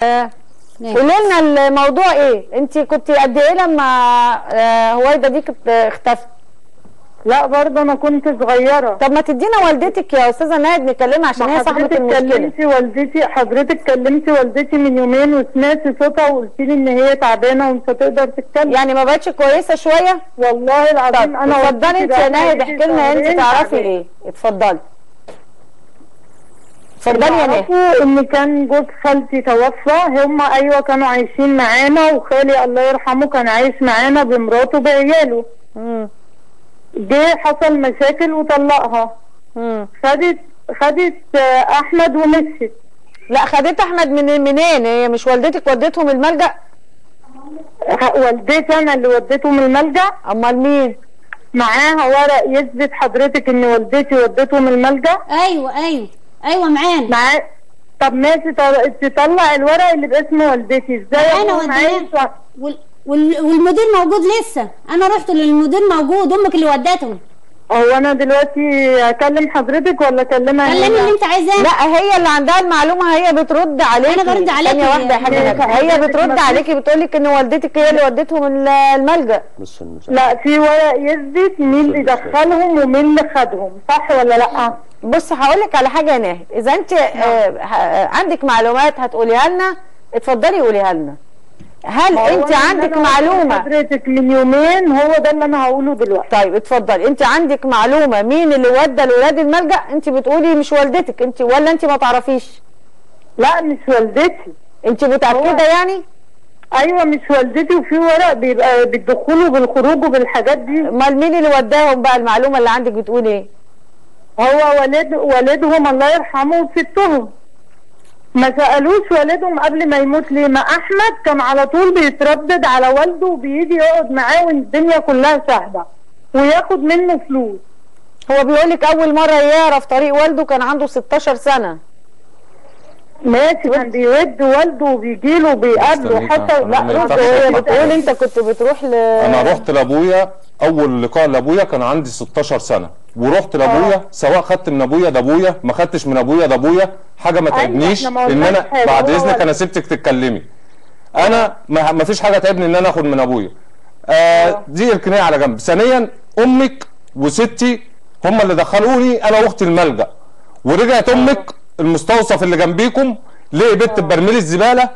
نعم. قولي لنا الموضوع ايه انت كنت قد ايه لما آه، هويدا دي كانت اختفت لا برضه انا كنت صغيره طب ما تدينا والدتك يا استاذه ناهد نكلمها عشان هي صاحبه حضرتك المشكله كلمتي والدتي حضرتك كلمتي والدتي من يومين وسمعتي صوتها وقلت لي ان هي تعبانه ومش هتقدر تتكلم يعني ما بقتش كويسه شويه والله طب العظيم انا اتفضلي انت يا ناهد احكي لنا انت تعرفي ايه اتفضلي اتفضلي يا ناهد يعرفوا ان كان جوز خالتي توفى هم ايوه كانوا عايشين معانا وخالي الله يرحمه كان عايش معانا بمراته بعياله مم. جه حصل مشاكل وطلقها مم. خدت خدت آه، احمد ومشيت لا خدت احمد من منين هي مش والدتك ودتهم الملجأ ه- والدتي انا اللي وديته من الملجأ امال مين معاها ورق يثبت حضرتك ان والدتي ودته من الملجأ ايوه ايوه ايوه معانا معاه طب ماشي طل- تطلع الورق اللي باسم والدتي ازاي معانا أكون عايش وديناه وال... وال... والمدير موجود لسه انا رحت للمدير موجود امك اللي ودتهم هو انا دلوقتي اكلم حضرتك ولا اكلمها كلمي اللي انت عايزاه لا هي اللي عندها المعلومه هي بترد عليكي أنا برد عليكي. ثانيه واحده يا حاجه هي- نجاة. هي بترد عليكي بتقول لك ان والدتك هي اللي ودتهم ال- الملجأ بس المساعدة. لا في ورق يثبت مين اللي دخلهم ومين اللي خدهم صح ولا لا بص هقول لك على حاجه يا ناهد اذا انت آه ه- عندك معلومات هتقوليها لنا اتفضلي قوليها لنا هل ما هو انت أنا عندك اللي أنا قلته معلومه حضرتك من يومين هو ده اللي انا هقوله دلوقتي طيب اتفضلي انت عندك معلومه مين اللي ودى الولاد الملجأ انت بتقولي مش والدتك انت ولا انت ما تعرفيش لا مش والدتي انت متاكده يعني ايوه مش والدتي وفي ورق بيبقى بالدخول وبالخروج وبالحاجات دي امال مين اللي وداهم بقى المعلومه اللي عندك بتقول ايه هو والد والدهم الله يرحمه وستهم ما سألوش والدهم قبل ما يموت ليه ما أحمد كان على طول بيتردد على والده وبيجي يقعد معاه والدنيا كلها سهلة وياخد منه فلوس هو بيقول لك اول مره يعرف طريق والده كان عنده 16 سنه ماشي كان بيود والده وبيجي له وبيقابله مستنيك حتى أنا ما لا ينفعش هي أطلع. بتقول انت كنت بتروح ل انا رحت لابويا اول لقاء لابويا كان عندي 16 سنه ورحت لابويا سواء خدت من ابويا ده ابويا ما خدتش من ابويا ده ابويا حاجه ما أيوة، تعبنيش إحنا ما ان انا قلناش حاجة، بعد هو اذنك ولا- انا سبتك تتكلمي انا ما ما فيش حاجه تعبني ان انا اخد من ابويا آه دي الكنايه على جنب ثانيا امك وستي هم اللي دخلوني انا واختي الملجا ورجعت امك المستوصف اللي جنبيكم لقي بنت ببرميل الزباله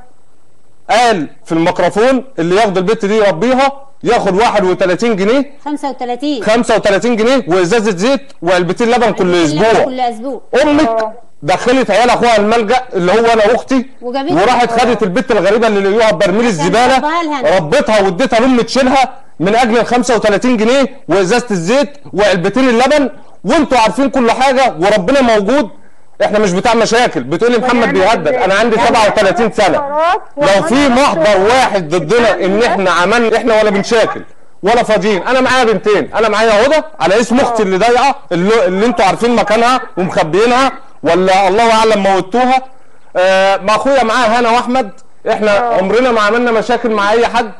قال في الميكروفون اللي ياخد البت دي يربيها ياخد 31 جنيه 35 35 جنيه وازازه زيت وعلبتين لبن كل اسبوع كل اسبوع امك دخلت عيال اخوها الملجا اللي هو انا واختي وجابت- وراحت خدت البت الغريبه اللي لقيوها ببرميل الزباله تربيها لها. ربتها واديتها لام تشيلها من اجل ال 35 جنيه وازازه الزيت وعلبتين اللبن وانتوا عارفين كل حاجه وربنا موجود احنا مش بتاع مشاكل بتقولي محمد بيهدد انا عندي 37 سنه لو في محضر واحد ضدنا ان احنا عملنا احنا ولا بنشاكل ولا فاضيين انا معايا بنتين انا معايا هدى على اسم اختي اللي ضايعه اللي, اللي انتوا عارفين مكانها ومخبيينها ولا الله اعلم موتوها آه مع اخويا معاها هنا واحمد احنا عمرنا ما عملنا مشاكل مع اي حد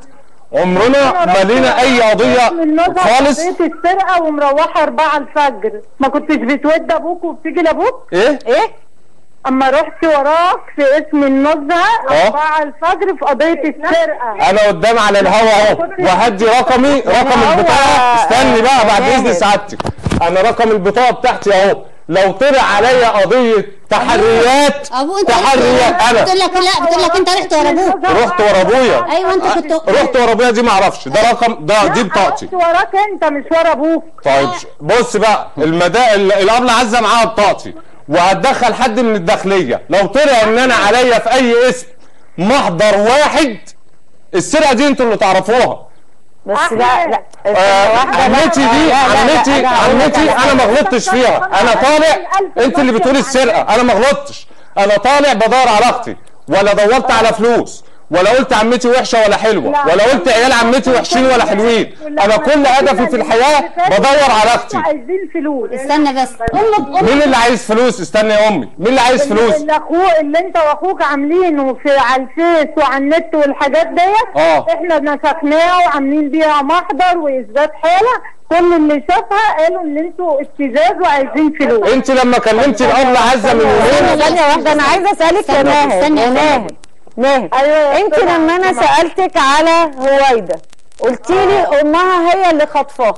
عمرنا ما لينا اي قضيه خالص بيت السرقه ومروحه 4 الفجر ما كنتش بتود ابوك وبتيجي لابوك ايه ايه اما رحت وراك في اسم النزهه اه. 4 الفجر في قضيه السرقه انا قدام على الهوا اهو وهدي رقمي رقم هو- البطاقه استني بقى بعد جاهز. اذن سعادتك انا رقم البطاقه بتاعتي اهو لو طلع عليا قضيه تحريات ابو انت تحريات انا بتقول لك لا بتقول لك انت رحت ورا ابوك رحت ورا ابويا ايوه انت كنت رحت ورا ابويا دي ما اعرفش ده رقم ده دي بطاقتي رحت وراك انت مش ورا ابوك طيب بص بقى المدا ال- الابله عزه معاها بطاقتي وهتدخل حد من الداخليه لو طلع ان انا عليا في اي اسم محضر واحد السرقه دي انتوا اللي تعرفوها بس أحمد. لا لا آه، واحدة لا. عمتي دي لا، لا، لا، عمتي لا، هقول لك عمتي على انا ما حاجة. غلطتش فيها انا طالع انت اللي بتقولي السرقه انا ما غلطتش انا طالع بدور على اختي ولا دورت على فلوس ولا قلت عمتي وحشه ولا حلوه ولا قلت عيال عمتي وحشين ولا حلوين انا كل هدفي في الحياه بدور على اختي عايزين فلوس استنى بس امك امك مين اللي عايز فلوس استنى يا امي مين اللي عايز فلوس اللي اخوه اللي انت واخوك عاملينه في على الفيس وعلى النت والحاجات ديت اه. احنا نسخناها وعاملين بيها محضر واثبات حاله كل اللي شافها قالوا ان انتوا ابتزاز وعايزين فلوس انت لما كلمتي الابله عزه من يومين ثانية واحدة أنا عايزة أسألك يا استنى، ناهد استنى يا يا ناهد ناهد أيوة يا انت أستاذة لما انا عظيمة. سالتك على هويدا قلت لي امها هي اللي خطفاها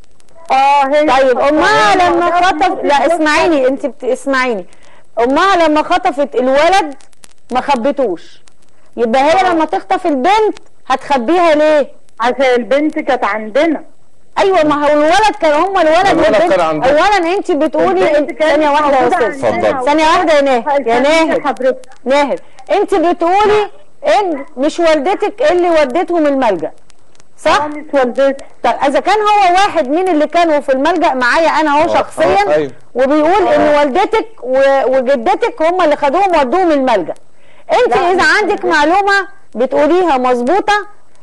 اه هي طيب امها هي لما وده خطف ممكن لا يكون اسمعيني انت بت... اسمعيني امها لما خطفت الولد ما خبتوش يبقى هي لما تخطف البنت هتخبيها ليه عشان البنت كانت عندنا ايوه ما هو الولد كان هم الولد الولد والبنت كان عندنا. اولا انت بتقولي البنت إن- كانت ثانيه واحده يا موجودة استاذ عندنا اتفضل. ثانيه واحده يا ناهد يا ناهد حضرتك ناهد انت بتقولي ان مش والدتك اللي ودتهم الملجأ صح؟ اه مش والدتي طب اذا كان هو واحد من اللي كانوا في الملجأ معايا انا اهو اه، شخصيا اه، ايوه. وبيقول ان والدتك و- وجدتك هم اللي خدوهم ودوهم الملجأ انت لا، اذا مش عندك معلومه بتقوليها مظبوطه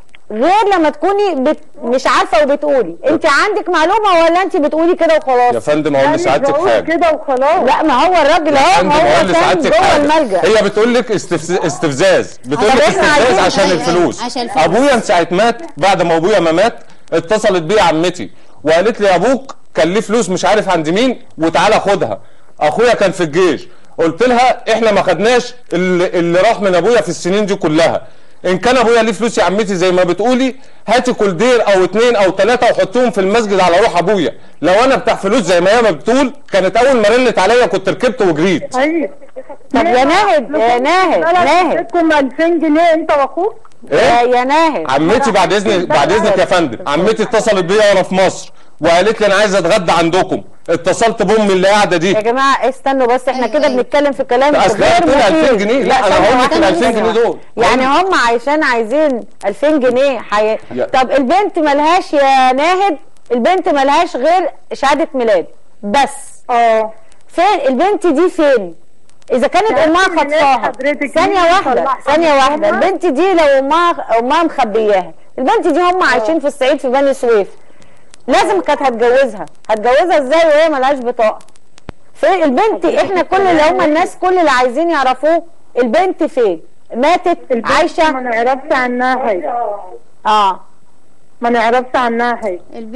غير لما تكوني بت... مش عارفه وبتقولي انت عندك معلومه ولا انت بتقولي كده يا وخلاص فندم اقول يعني لسعادتك بقول حاجه كده وخلاص لا ما هو الراجل اهو فندم ما اقول هو كان لسعادتك جوه حاجه الملجأ هي بتقول لك استفز... استفزاز بتقول طب لك احنا استفزاز عايزين- عشان أيوة، الفلوس عشان الفلوس. ابويا من ساعه مات بعد ما ابويا ما مات اتصلت بيا عمتي وقالت لي ابوك كان ليه فلوس مش عارف عند مين وتعالى خدها اخويا كان في الجيش قلت لها احنا ما خدناش اللي, اللي راح من ابويا في السنين دي كلها ان كان ابويا ليه فلوس يا عمتي زي ما بتقولي هاتي كولدير او اتنين او تلاته وحطيهم في المسجد على روح ابويا لو انا بتاع فلوس زي ما هي ما بتقول كانت اول ما رنت عليا كنت ركبت وجريت ايوه طب يا ناهد يا ناهد ناهد اديتكم 2000 جنيه انت واخوك يا ايه يا ناهد عمتي بعد اذن بعد اذنك يا فندم عمتي اتصلت بيا وانا في مصر وقالت لي انا عايز اتغدى عندكم اتصلت بامي اللي قاعده دي يا جماعه استنوا بس احنا أيوة، كده أيوة. بنتكلم في كلام اصل هي غير بتقول 2000 مفيد. جنيه لا انا ثانية هقول لك ال واحدة 2000 جنيه بس. دول يعني هم عشان عايزين 2000 جنيه حي... يا- طب البنت ملهاش يا ناهد البنت ملهاش غير شهاده ميلاد بس اه فين البنت دي فين اذا كانت شهادة امها ميلاد خطفاها حضرتك ثانيه مين واحده طلعها ثانيه من واحده أمها؟ البنت دي لو امها امها مخبياها البنت دي هم عايشين في الصعيد في بني سويف لازم كانت هتجوزها هتجوزها ازاي وهي ملهاش بطاقه فين البنت احنا كل اللي هم الناس كل اللي عايزين يعرفوه البنت فين ماتت البنت عايشه ما نعرفش عنها حاجه اه ما نعرفش عنها حاجه